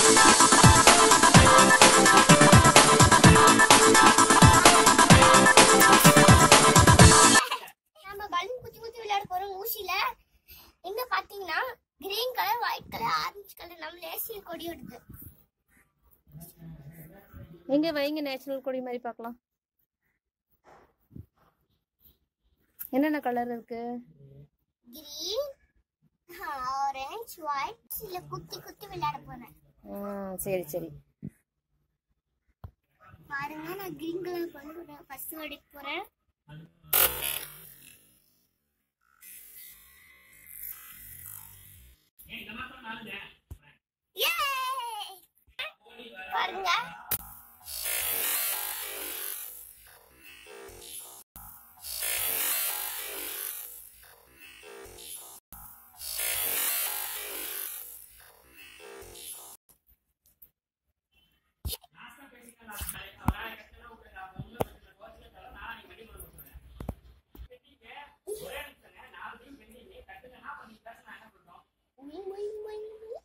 நம்ம பலூன் குத்தி குத்தி விளையாட போறோம் ஊசியில எங்க பாத்தீங்கன்னா green colour white colour orange colour நம்ம தேசிய கொடி வருது எங்க வைங்க நேஷனல் கொடி மாதிரி பார்க்கலாம் என்னென்ன கலர் இருக்கு கிரீன் ஆரஞ்சு ஒயிட் இல்ல குத்தி குத்தி விளையாட போறேன் ஆ, சரி சரி பாருங்க நான் கிரீன் கலர் கொண்டு ஃபர்ஸ்ட் அடிக்க போறேன் Yay! பாருங்க Wing, wing, wing, wing.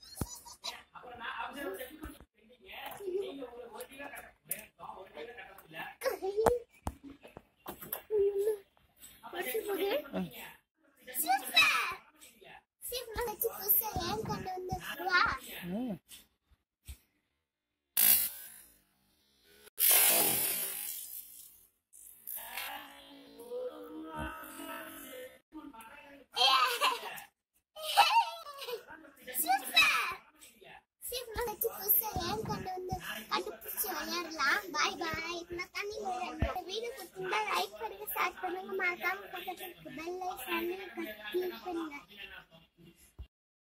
ம். பாய் பாய் நான் தண்ணி வீடியோ பிடிச்சிருந்தா லைக் பண்ணுங்க ஷேர் பண்ணுங்க மறக்காம பக்கத்துல பெல் ஐக்கானை கிளிக் பண்ணுங்க